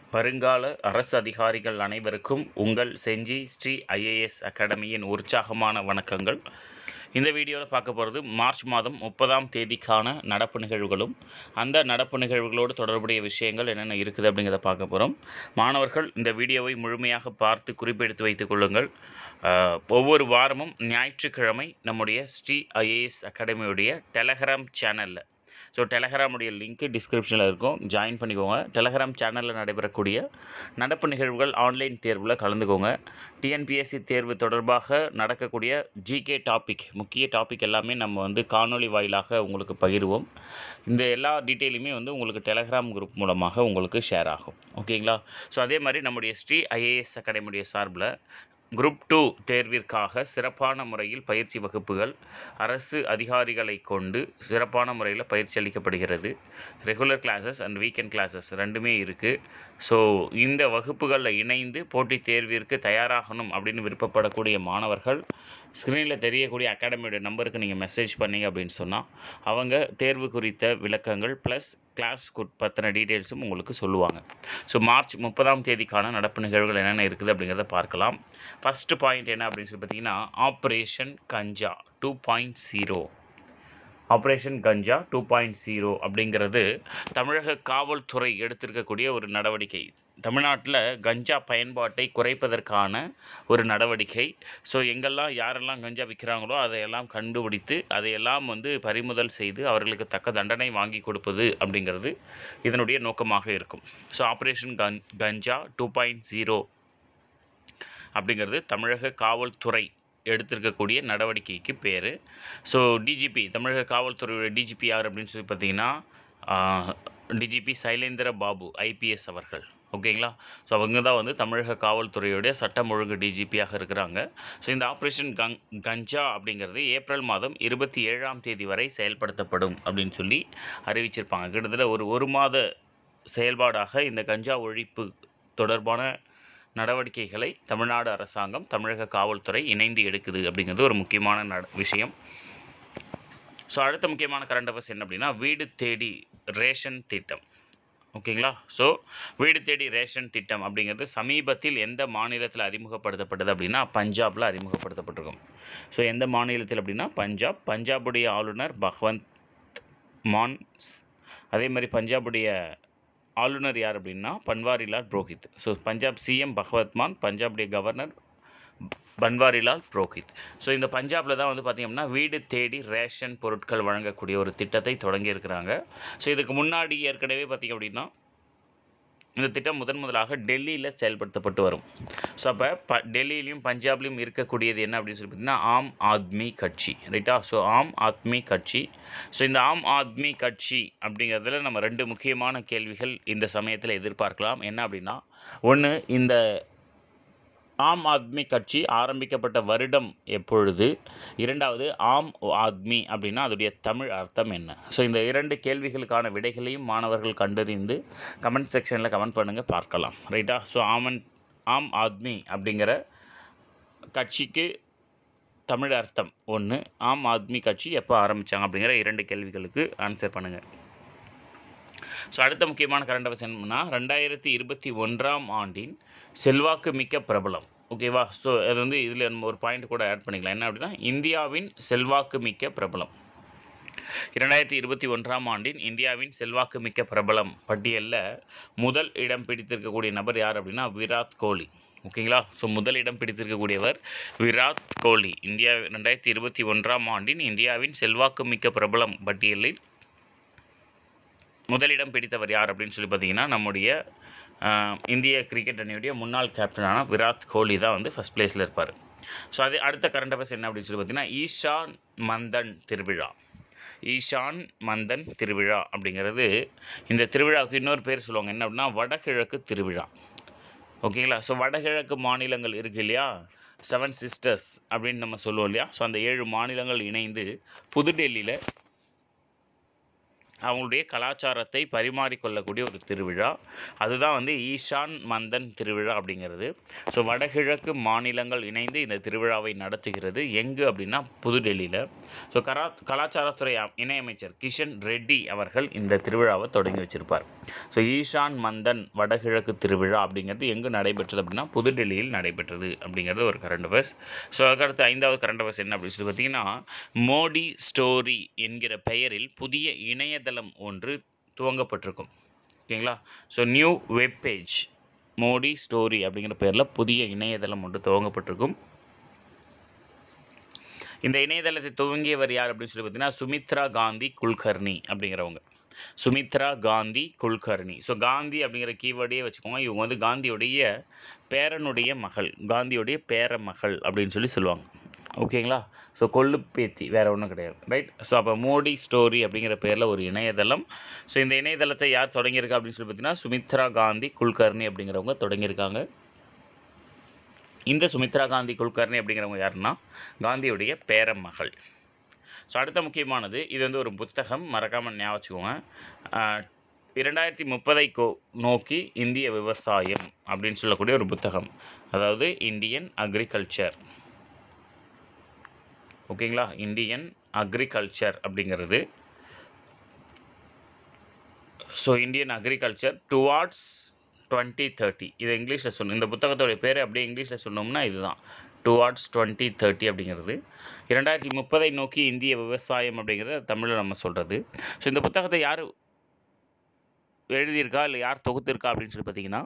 வருங்கால அரசு அதிகாரிகள் அனைவருக்கும் உங்கள் செஞ்சி ஸ்ரீ ஐஏஎஸ் அகாடமியின் உற்சாகமான வணக்கங்கள் இந்த வீடியோவில் பார்க்க போகிறது மார்ச் மாதம் முப்பதாம் தேதிக்கான நடப்பு நிகழ்வுகளும் அந்த நடப்பு நிகழ்வுகளோடு தொடர்புடைய விஷயங்கள் என்னென்ன இருக்குது அப்படிங்கிறத பார்க்க போகிறோம் மாணவர்கள் இந்த வீடியோவை முழுமையாக பார்த்து குறிப்பெடுத்து வைத்துக் கொள்ளுங்கள் ஆஹ், ஒவ்வொரு வாரமும் ஞாயிற்றுக்கிழமை நம்முடைய ஸ்ரீ ஐஏஎஸ் அகாடமியுடைய டெலகிராம் சேனலில் ஸோ டெலகிராமுடைய லிங்க்கு டிஸ்கிரிப்ஷனில் இருக்கும் ஜாயின் பண்ணிக்கோங்க டெலகிராம் சேனலில் நடைபெறக்கூடிய நடப்பு நிகழ்வுகள் ஆன்லைன் தேர்வில் கலந்துக்கோங்க டிஎன்பிஎஸ்சி தேர்வு தொடர்பாக நடக்கக்கூடிய ஜிகே டாபிக் முக்கிய டாபிக் எல்லாமே நம்ம வந்து காணொளி வாயிலாக உங்களுக்கு பகிர்வோம் இந்த எல்லா டீட்டெயிலுமே வந்து உங்களுக்கு டெலகிராம் குரூப் மூலமாக உங்களுக்கு ஷேர் ஆகும் ஓகேங்களா ஸோ அதே மாதிரி நம்முடைய ஸ்ரீ ஐஏஎஸ் அகாடமியுடைய சார்பில் குரூப் டூ தேர்விற்காக சிறப்பான முறையில் பயிற்சி வகுப்புகள் அரசு அதிகாரிகளை கொண்டு சிறப்பான முறையில் பயிற்சி அளிக்கப்படுகிறது regular classes and weekend classes ரெண்டுமே இருக்குது ஸோ இந்த வகுப்புகளில் இணைந்து போட்டித் தேர்விற்கு தயாராகணும் அப்படின்னு விருப்பப்படக்கூடிய மாணவர்கள் ஸ்க்ரீனில் தெரியக்கூடிய அகாடமியோட நம்பருக்கு நீங்கள் மெசேஜ் பண்ணீங்க அப்படின்னு சொன்னால் அவங்க தேர்வு குறித்த விளக்கங்கள் ப்ளஸ் கிளாஸ் பற்றின டீட்டெயில்ஸும் உங்களுக்கு சொல்லுவாங்க ஸோ மார்ச் முப்பதாம் தேதிக்கான நடப்பு நிகழ்வுகள் என்னென்ன இருக்குது அப்படிங்கிறத பார்க்கலாம் ஃபஸ்ட்டு பாயிண்ட் என்ன அப்படின்னு சொல்லி பார்த்தீங்கன்னா operation Ganja two point zero operation Ganja two point zero அப்படிங்கிறது தமிழக காவல்துறை எடுத்திருக்கக்கூடிய ஒரு நடவடிக்கை தமிழ்நாட்டில் கஞ்சா பயன்பாட்டை குறைப்பதற்கான ஒரு நடவடிக்கை ஸோ எங்கெல்லாம் யாரெல்லாம் கஞ்சா விற்கிறாங்களோ அதையெல்லாம் கண்டுபிடித்து அதையெல்லாம் வந்து பறிமுதல் செய்து அவர்களுக்கு தக்க தண்டனை வாங்கி கொடுப்பது அப்படிங்கிறது இதனுடைய நோக்கமாக இருக்கும் ஸோ ஆப்ரேஷன் கன் கஞ்சா டூ பாயிண்ட் ஜீரோ அப்படிங்கிறது தமிழக காவல்துறை எடுத்திருக்கக்கூடிய நடவடிக்கைக்கு பேர் ஸோ டிஜிபி தமிழக காவல்துறையோட டிஜிபி யார் அப்படின்னு சொல்லி பார்த்தீங்கன்னா டிஜிபி சைலேந்திர பாபு ஐபிஎஸ் அவர்கள் ஓகேங்களா ஸோ அவங்க தான் வந்து தமிழக காவல்துறையுடைய சட்டம் ஒழுங்கு டிஜிபியாக இருக்கிறாங்க ஸோ இந்த ஆப்ரேஷன் கங் கஞ்சா அப்படிங்கிறது ஏப்ரல் மாதம் இருபத்தி ஏழாம் தேதி வரை செயல்படுத்தப்படும் அப்படின்னு சொல்லி அறிவிச்சிருப்பாங்க கிட்டத்தட்ட ஒரு ஒரு மாத செயல்பாடாக இந்த கஞ்சா ஒழிப்பு தொடர்பான நடவடிக்கைகளை தமிழ்நாடு அரசாங்கம் தமிழக காவல்துறை இணைந்து எடுக்குது அப்படிங்கிறது ஒரு முக்கியமான நட விஷயம் ஸோ அடுத்த முக்கியமான கரண்ட் அஃபேர்ஸ் என்ன அப்படின்னா வீடு தேடி ரேஷன் திட்டம் ஓகேங்களா ஸோ வீடு தேடி ரேஷன் திட்டம் அப்படிங்கிறது சமீபத்தில் எந்த மாநிலத்தில் அறிமுகப்படுத்தப்பட்டது அப்படின்னா பஞ்சாபில் அறிமுகப்படுத்தப்பட்டிருக்கும் ஸோ எந்த மாநிலத்தில் அப்படின்னா பஞ்சாப் பஞ்சாபுடைய ஆளுநர் பகவந்த் மான் அதே மாதிரி பஞ்சாபுடைய ஆளுநர் யார் அப்படின்னா பன்வாரிலால் புரோஹித் ஸோ பஞ்சாப் சிஎம் பகவத் மான் பஞ்சாபுடைய கவர்னர் பன்வாரிலால் புரோஹித் ஸோ இந்த பஞ்சாபில் தான் வந்து பார்த்திங்கன்னா வீடு தேடி ரேஷன் பொருட்கள் வழங்கக்கூடிய ஒரு திட்டத்தை தொடங்கியிருக்கிறாங்க ஸோ இதுக்கு முன்னாடி ஏற்கனவே பார்த்திங்க அப்படின்னா இந்த திட்டம் முதன் முதலாக டெல்லியில் செயல்படுத்தப்பட்டு வரும் ஸோ அப்போ ப டெல்லியிலையும் பஞ்சாப்லேயும் இருக்கக்கூடியது என்ன அப்படின்னு சொல்லி பார்த்தீங்கன்னா ஆம் ஆத்மி கட்சி ரைட்டா ஸோ ஆம் ஆத்மி கட்சி ஸோ இந்த ஆம் ஆத்மி கட்சி அப்படிங்கிறதுல நம்ம ரெண்டு முக்கியமான கேள்விகள் இந்த சமயத்தில் எதிர்பார்க்கலாம் என்ன அப்படின்னா ஒன்று இந்த ஆம் ஆத்மி கட்சி ஆரம்பிக்கப்பட்ட வருடம் எப்பொழுது இரண்டாவது ஆம் ஆத்மி அப்படின்னா அதோடைய தமிழ் அர்த்தம் என்ன ஸோ இந்த இரண்டு கேள்விகளுக்கான விடைகளையும் மாணவர்கள் கண்டறிந்து கமெண்ட் செக்ஷனில் கமெண்ட் பண்ணுங்கள் பார்க்கலாம் ரைட்டா ஸோ ஆமன் ஆம் ஆத்மி அப்படிங்கிற கட்சிக்கு தமிழ் அர்த்தம் ஒன்று ஆம் ஆத்மி கட்சி எப்போ ஆரம்பித்தாங்க அப்படிங்கிற இரண்டு கேள்விகளுக்கு ஆன்சர் பண்ணுங்கள் ஸோ அடுத்த முக்கியமான கரண்ட் அஃபேர்ஸ் என்னன்னா ரெண்டாயிரத்தி இருபத்தி ஒன்றாம் ஆண்டின் செல்வாக்கு மிக்க பிரபலம் ஓகேவா ஸோ அது வந்து இதில் நம்ம ஒரு பாயிண்ட் கூட ஆட் பண்ணிக்கலாம் என்ன அப்படின்னா இந்தியாவின் செல்வாக்கு மிக்க பிரபலம் இரண்டாயிரத்தி இருபத்தி ஒன்றாம் ஆண்டின் இந்தியாவின் செல்வாக்கு மிக்க பிரபலம் பட்டியலில் முதல் இடம் பிடித்திருக்கக்கூடிய நபர் யார் அப்படின்னா விராட் கோலி ஓகேங்களா ஸோ முதல் இடம் பிடித்திருக்கக்கூடியவர் விராட் கோலி இந்தியா ரெண்டாயிரத்தி இருபத்தி ஒன்றாம் ஆண்டின் இந்தியாவின் செல்வாக்கு மிக்க பிரபலம் பட்டியலில் முதலிடம் பிடித்தவர் யார் அப்படின்னு சொல்லி பார்த்தீங்கன்னா நம்முடைய ஆஹ், இந்திய கிரிக்கெட் அணியுடைய முன்னாள் கேப்டனான விராட் கோலி தான் வந்து ஃபஸ்ட் பிளேஸில் இருப்பார் ஸோ அது அடுத்த கரண்ட் அஃபேர்ஸ் என்ன அப்படின்னு சொல்லி பார்த்தீங்கன்னா ஈஷான் மந்தன் திருவிழா ஈஷான் மந்தன் திருவிழா அப்படிங்கிறது இந்த திருவிழாவுக்கு இன்னொரு பேர் சொல்லுவாங்க என்ன அப்படின்னா வடகிழக்கு திருவிழா ஓகேங்களா ஸோ வடகிழக்கு மாநிலங்கள் இருக்கு இல்லையா செவன் சிஸ்டர்ஸ் அப்படின்னு நம்ம சொல்லுவோம் இல்லையா ஸோ அந்த ஏழு மாநிலங்கள் இணைந்து புதுடெல்லியில் அவங்களுடைய கலாச்சாரத்தை பரிமாறிக்கொள்ளக்கூடிய ஒரு திருவிழா அதுதான் வந்து ஈஷான் மந்தன் திருவிழா அப்படிங்கிறது ஸோ வடகிழக்கு மாநிலங்கள் இணைந்து இந்த திருவிழாவை நடத்துகிறது எங்கு அப்படின்னா புதுடெல்லியில் ஸோ கரா கலாச்சாரத்துறை அ- இணையமைச்சர் கிஷன் ரெட்டி அவர்கள் இந்த திருவிழாவை தொடங்கி வச்சிருப்பார் ஸோ ஈஷான் மந்தன் வடகிழக்கு திருவிழா அப்படிங்கிறது எங்கு நடைபெற்றது அப்படின்னா புதுடெல்லியில் நடைபெற்றது அப்படிங்கிறது ஒரு கரண்ட் அஃபேர்ஸ் ஸோ அதுக்கடுத்து ஐந்தாவது கரண்ட் அஃபேர்ஸ் என்ன அப்படின்னு சொல்லி பார்த்தீங்கன்னா மோடி ஸ்டோரி என்கிற பெயரில் புதிய இணையதளம் ஒன்று துவங்கப்பட்டிருக்கும் ஓகேங்களா so new web page Modi story அப்படிங்கிற பெயரில் புதிய இணையதளம் ஒன்று துவங்கப்பட்டிருக்கும் இந்த இணையதளத்தை துவங்கியவர் யார் அப்படின்னு சொல்லி பார்த்தீங்கன்னா சுமித்ரா காந்தி குல்கர்னி அப்படிங்கிறவங்க சுமித்ரா காந்தி குல்கர்னி ஸோ காந்தி அப்படிங்கிற கீவேர்டையே வச்சுக்கோங்க இவங்க வந்து காந்தியுடைய பேரனுடைய மகள் காந்தியுடைய பேர மகள் அப்படின்னு சொல்லி சொல்லுவாங்க ஓகேங்களா ஸோ கொள்ளு பேத்தி வேறு ஒன்றும் கிடையாது ரைட் ஸோ அப்போ மோடி ஸ்டோரி அப்படிங்கிற பேரில் ஒரு இணையதளம் ஸோ இந்த இணையதளத்தை யார் தொடங்கியிருக்கா அப்படின்னு சொல்லி பார்த்தீங்கன்னா சுமித்ரா காந்தி குல்கர்னி அப்படிங்கிறவங்க தொடங்கியிருக்காங்க இந்த சுமித்ரா காந்தி குல்கர்னி அப்படிங்கிறவங்க யாருன்னா காந்தியுடைய பேர மகள் ஸோ அடுத்த முக்கியமானது இது வந்து ஒரு புத்தகம் மறக்காமல் ஞாபகம் வச்சுக்கோங்க ஆஹ், இரண்டாயிரத்தி முப்பதை கோ நோக்கி இந்திய விவசாயம் அப்படின்னு சொல்லக்கூடிய ஒரு புத்தகம் அதாவது இந்தியன் அக்ரிகல்ச்சர் ஓகேங்களா இந்தியன் அக்ரிகல்ச்சர் அப்படிங்கிறது so Indian agriculture towards twenty thirty இது இங்கிலீஷில் சொல்லணும் இந்த புத்தகத்தோடைய பேர் அப்படியே இங்கிலீஷில் சொன்னோம்னா இதுதான் டுவார்ட்ஸ் டுவெண்ட்டி தேர்ட்டி அப்படிங்கிறது இரண்டாயிரத்தி முப்பதை நோக்கி இந்திய விவசாயம் அப்படிங்கிறது தமிழில் நம்ம சொல்கிறது ஸோ இந்த புத்தகத்தை யார் எழுதியிருக்கா இல்லை யார் தொகுத்திருக்கா அப்படின்னு சொல்லி பார்த்தீங்கன்னா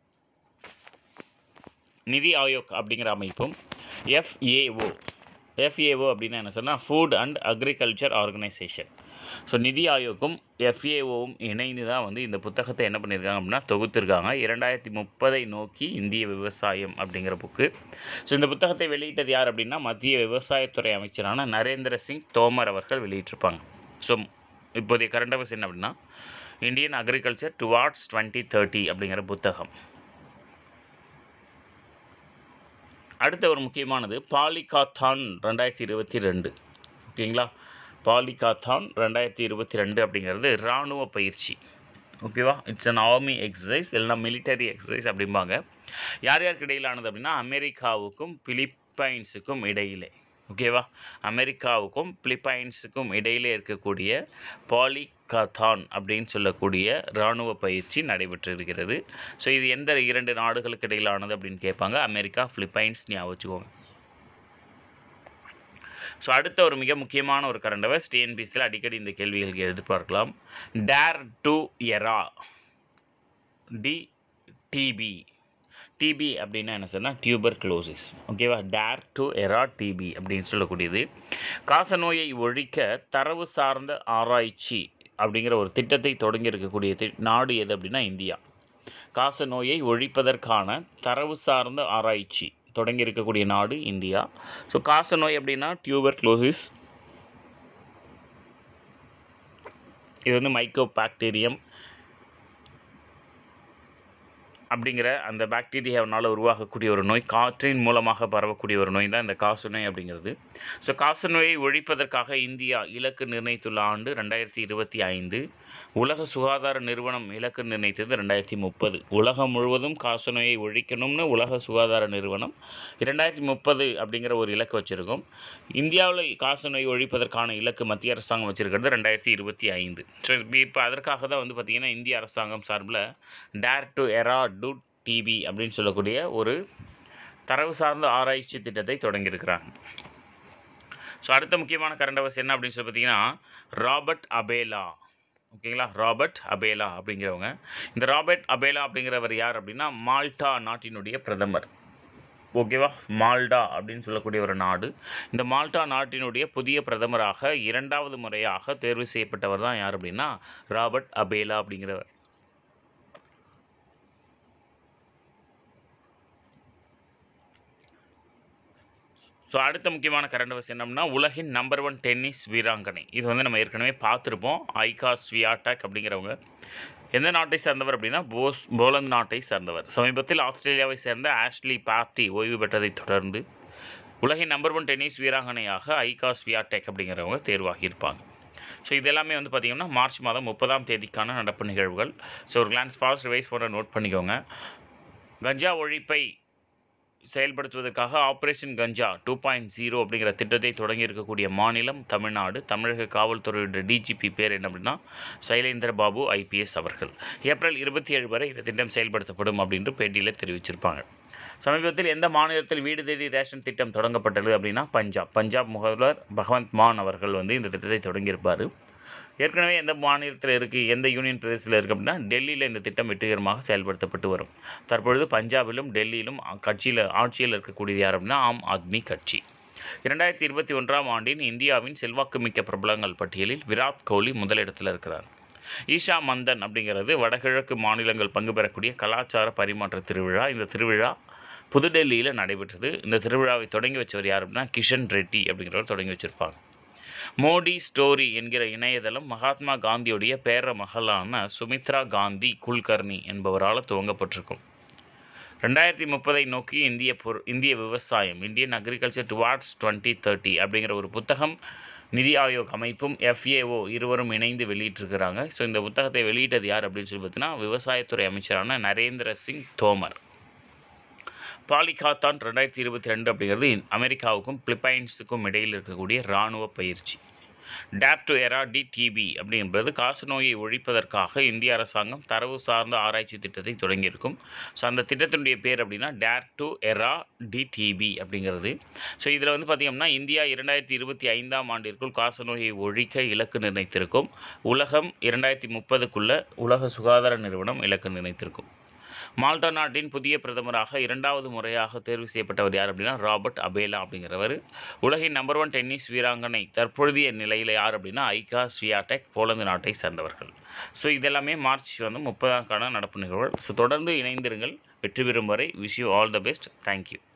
நிதி ஆயோக் அப்படிங்கிற அமைப்பும் எஃப்ஏஓ எஃப்ஏஓ அப்படின்னா என்ன சொன்னால் food and agriculture organisation so NITI ஆயோக்கும் எஃப்ஏஓவும் இணைந்து தான் வந்து இந்த புத்தகத்தை என்ன பண்ணியிருக்காங்க அப்படின்னா தொகுத்திருக்காங்க இரண்டாயிரத்தி முப்பதை நோக்கி இந்திய விவசாயம் அப்படிங்கிற புக்கு ஸோ இந்த புத்தகத்தை வெளியிட்டது யார் அப்படின்னா மத்திய விவசாயத்துறை அமைச்சரான நரேந்திர சிங் தோமர் அவர்கள் வெளியிட்டிருப்பாங்க ஸோ இப்போதைய கரண்ட் அஃபேர்ஸ் என்ன அப்படின்னா Indian agriculture towards twenty thirty அப்படிங்கிற புத்தகம் அடுத்த ஒரு முக்கியமானது பாலிகாத்தான் ரெண்டாயிரத்தி இருபத்தி ரெண்டு ஓகேங்களா பாலிகாத்தான் ரெண்டாயிரத்தி இருபத்தி ரெண்டு அப்படிங்கிறது இராணுவ பயிற்சி ஓகேவா இட்ஸ் அன் ஆர்மி எக்ஸசைஸ் இல்லைனா மிலிட்டரி எக்ஸசைஸ் அப்படிம்பாங்க யார் யாருக்கு இடையிலானது அப்படின்னா அமெரிக்காவுக்கும் பிலிப்பைன்ஸுக்கும் இடையிலே ஓகேவா அமெரிக்காவுக்கும் பிலிப்பைன்ஸுக்கும் இடையிலே இருக்கக்கூடிய பாலிகாத்தான் அப்படின்னு சொல்லக்கூடிய இராணுவ பயிற்சி நடைபெற்றிருக்கிறது ஸோ இது எந்த இரண்டு நாடுகளுக்கு இடையிலானது அப்படின்னு கேட்பாங்க அமெரிக்கா பிலிப்பைன்ஸ் ஞாபகம் வச்சுக்கோங்க ஸோ அடுத்த ஒரு மிக முக்கியமான ஒரு கரண்ட் அவர்ஸ் டிஎன்பிசியில் அடிக்கடி இந்த கேள்விகளுக்கு எதிர்பார்க்கலாம் dare to era D TB TB அப்படின்னா என்ன சொன்னால் டியூபர் க்ளோசிஸ் ஓகேவா டேர் டு எரா டிபி அப்படின்னு சொல்லக்கூடியது காசநோயை ஒழிக்க தரவு சார்ந்த ஆராய்ச்சி அப்படிங்கிற ஒரு திட்டத்தை தொடங்கி இருக்கக்கூடிய தி நாடு எது அப்படின்னா இந்தியா காசநோயை ஒழிப்பதற்கான தரவு சார்ந்த ஆராய்ச்சி தொடங்கி இருக்கக்கூடிய நாடு இந்தியா ஸோ காசநோய் அப்படின்னா டியூபர் க்ளோசிஸ் இது வந்து மைக்கோ பாக்டீரியம் அப்படிங்கிற அந்த பாக்டீரியாவினால் உருவாகக்கூடிய ஒரு நோய் காற்றின் மூலமாக பரவக்கூடிய ஒரு நோய் தான் இந்த காசநோய் அப்படிங்கிறது ஸோ காசநோயை ஒழிப்பதற்காக இந்தியா இலக்கு நிர்ணயித்துள்ள ஆண்டு ரெண்டாயிரத்தி இருபத்தி ஐந்து உலக சுகாதார நிறுவனம் இலக்கு நிர்ணயித்தது ரெண்டாயிரத்தி முப்பது உலகம் முழுவதும் காசநோயை ஒழிக்கணும்னு உலக சுகாதார நிறுவனம் இரண்டாயிரத்தி முப்பது அப்படிங்கிற ஒரு இலக்கு வச்சுருக்கோம் இந்தியாவில் காசநோய் ஒழிப்பதற்கான இலக்கு மத்திய அரசாங்கம் வச்சுருக்கிறது ரெண்டாயிரத்தி இருபத்தி ஐந்து ஸோ இப்போ அதற்காக தான் வந்து பார்த்திங்கன்னா இந்திய அரசாங்கம் சார்பில் dare to era D TB அப்படின்னு சொல்லக்கூடிய ஒரு தரவு சார்ந்த ஆராய்ச்சி திட்டத்தை தொடங்கியிருக்கிறாங்க ஸோ அடுத்த முக்கியமான கரண்ட் அவர்ஸ் என்ன அப்படின்னு சொல்லி பார்த்தீங்கன்னா ராபர்ட் அபேலா ஓகேங்களா ராபர்ட் அபேலா அப்படிங்கிறவங்க இந்த ராபர்ட் அபேலா அப்படிங்கிறவர் யார் அப்படின்னா மால்டா நாட்டினுடைய பிரதமர் ஓகேவா மால்டா அப்படின்னு சொல்லக்கூடிய ஒரு நாடு இந்த மால்டா நாட்டினுடைய புதிய பிரதமராக இரண்டாவது முறையாக தேர்வு செய்யப்பட்டவர் தான் யார் அப்படின்னா ராபர்ட் அபேலா அப்படிங்கிறவர் ஸோ அடுத்த முக்கியமான கரண்ட் அவர்ஸ் என்னம்னா உலகின் நம்பர் ஒன் டென்னிஸ் வீராங்கனை இது வந்து நம்ம ஏற்கனவே பார்த்துருப்போம் ஐகா ஸ்வியாடாக் அப்படிங்கிறவங்க எந்த நாட்டை சார்ந்தவர் அப்படின்னா போஸ் போலந்து நாட்டை சார்ந்தவர் சமீபத்தில் ஆஸ்திரேலியாவை சேர்ந்த ஆஷ்லி பார்ட்டி ஓய்வு பெற்றதைத் தொடர்ந்து உலகின் நம்பர் ஒன் டென்னிஸ் வீராங்கனையாக ஐகா ஸ்வியாடெக் அப்படிங்கிறவங்க தேர்வாகியிருப்பாங்க ஸோ இது எல்லாமே வந்து பார்த்திங்கன்னா மார்ச் மாதம் முப்பதாம் தேதிக்கான நடப்பு நிகழ்வுகள் ஸோ ஒரு கிளான்ஸ் ஃபாஸ்ட் ரிவைஸ் போன்ற நோட் பண்ணிக்கோங்க கஞ்சா ஒழிப்பை செயல்படுத்துவதற்காக operation Ganja two point zero அப்படிங்கிற திட்டத்தை தொடங்கி இருக்கக்கூடிய மாநிலம் தமிழ்நாடு தமிழக காவல்துறையோட டிஜிபி பேர் என்ன அப்படின்னா சைலேந்திர பாபு ஐபிஎஸ் அவர்கள் ஏப்ரல் இருபத்தி ஏழு வரை இந்த திட்டம் செயல்படுத்தப்படும் அப்படின்ட்டு பேட்டியில் தெரிவிச்சிருப்பாங்க சமீபத்தில் எந்த மாநிலத்தில் வீடு தேடி ரேஷன் திட்டம் தொடங்கப்பட்டது அப்படின்னா பஞ்சாப் பஞ்சாப் முதல்வர் பகவந்த் மான் அவர்கள் வந்து இந்த திட்டத்தை தொடங்கியிருப்பார் ஏற்கனவே எந்த மாநிலத்தில் இருக்குது எந்த யூனியன் பிரதேசத்தில் இருக்குது அப்படின்னா டெல்லியில் இந்த திட்டம் வெற்றிகரமாக செயல்படுத்தப்பட்டு வரும் தற்பொழுது பஞ்சாபிலும் டெல்லியிலும் கட்சியில் ஆட்சியில் இருக்கக்கூடியது யார் அப்படின்னா ஆம் ஆத்மி கட்சி இரண்டாயிரத்தி இருபத்தி ஒன்றாம் ஆண்டின் இந்தியாவின் செல்வாக்குமிக்க பிரபலங்கள் பட்டியலில் விராட் கோலி முதலிடத்தில் இருக்கிறார் ஈஷா மந்தன் அப்படிங்கிறது வடகிழக்கு மாநிலங்கள் பங்கு பெறக்கூடிய கலாச்சார பரிமாற்ற திருவிழா இந்த திருவிழா புதுடெல்லியில் நடைபெற்றது இந்த திருவிழாவை தொடங்கி வச்சவர் யார் அப்படின்னா கிஷன் ரெட்டி அப்படிங்கிறவர் தொடங்கி வச்சுருப்பாங்க மோடி ஸ்டோரி என்கிற இணையதளம் மகாத்மா காந்தியுடைய பேர மகளான சுமித்ரா காந்தி குல்கர்னி என்பவரால் துவங்கப்பட்டிருக்கும் ரெண்டாயிரத்தி முப்பதை நோக்கி இந்திய பொரு இந்திய விவசாயம் Indian agriculture towards twenty thirty அப்படிங்கிற ஒரு புத்தகம் நிதி ஆயோக் அமைப்பும் எஃப்ஏஓ இருவரும் இணைந்து வெளியிட்டிருக்கிறாங்க ஸோ இந்த புத்தகத்தை வெளியிட்டது யார் அப்படின்னு சொல்லி பார்த்தீங்கன்னா விவசாயத்துறை அமைச்சரான நரேந்திர சிங் தோமர் பாலிகாத்தான் ரெண்டாயிரத்தி இருபத்தி ரெண்டு அப்படிங்கிறது அமெரிக்காவுக்கும் பிலிப்பைன்ஸுக்கும் இடையில் இருக்கக்கூடிய இராணுவ பயிற்சி டேப் டு எரா டிடிபி அப்படின்றது காசநோயை ஒழிப்பதற்காக இந்திய அரசாங்கம் தரவு சார்ந்த ஆராய்ச்சி திட்டத்தை தொடங்கியிருக்கும் ஸோ அந்த திட்டத்தினுடைய பேர் அப்படின்னா டேர் டு எரா டிடிபி அப்படிங்கிறது ஸோ இதில் வந்து பார்த்திங்கன்னா இந்தியா இரண்டாயிரத்தி இருபத்தி ஐந்தாம் ஆண்டிற்குள் காசநோயை ஒழிக்க இலக்கு நிர்ணயித்திருக்கும் உலகம் இரண்டாயிரத்தி முப்பதுக்குள்ள உலக சுகாதார நிறுவனம் இலக்கு நிர்ணயித்திருக்கும் மால்டா நாட்டின் புதிய பிரதமராக இரண்டாவது முறையாக தேர்வு செய்யப்பட்டவர் யார் அப்படின்னா ராபர்ட் அபேலா அப்படிங்கிறவர் உலகின் நம்பர் ஒன் டென்னிஸ் வீராங்கனை தற்பொழுதைய நிலையில் யார் அப்படின்னா ஐகா ஸ்வியாடெக் போலந்து நாட்டை சேர்ந்தவர்கள் ஸோ இதெல்லாமே மார்ச் வந்து முப்பதாக்கான நடப்பு நிகழ்வுகள் ஸோ தொடர்ந்து இணைந்திருங்கள் வெற்றி பெறும் வரை wish you all the best thank you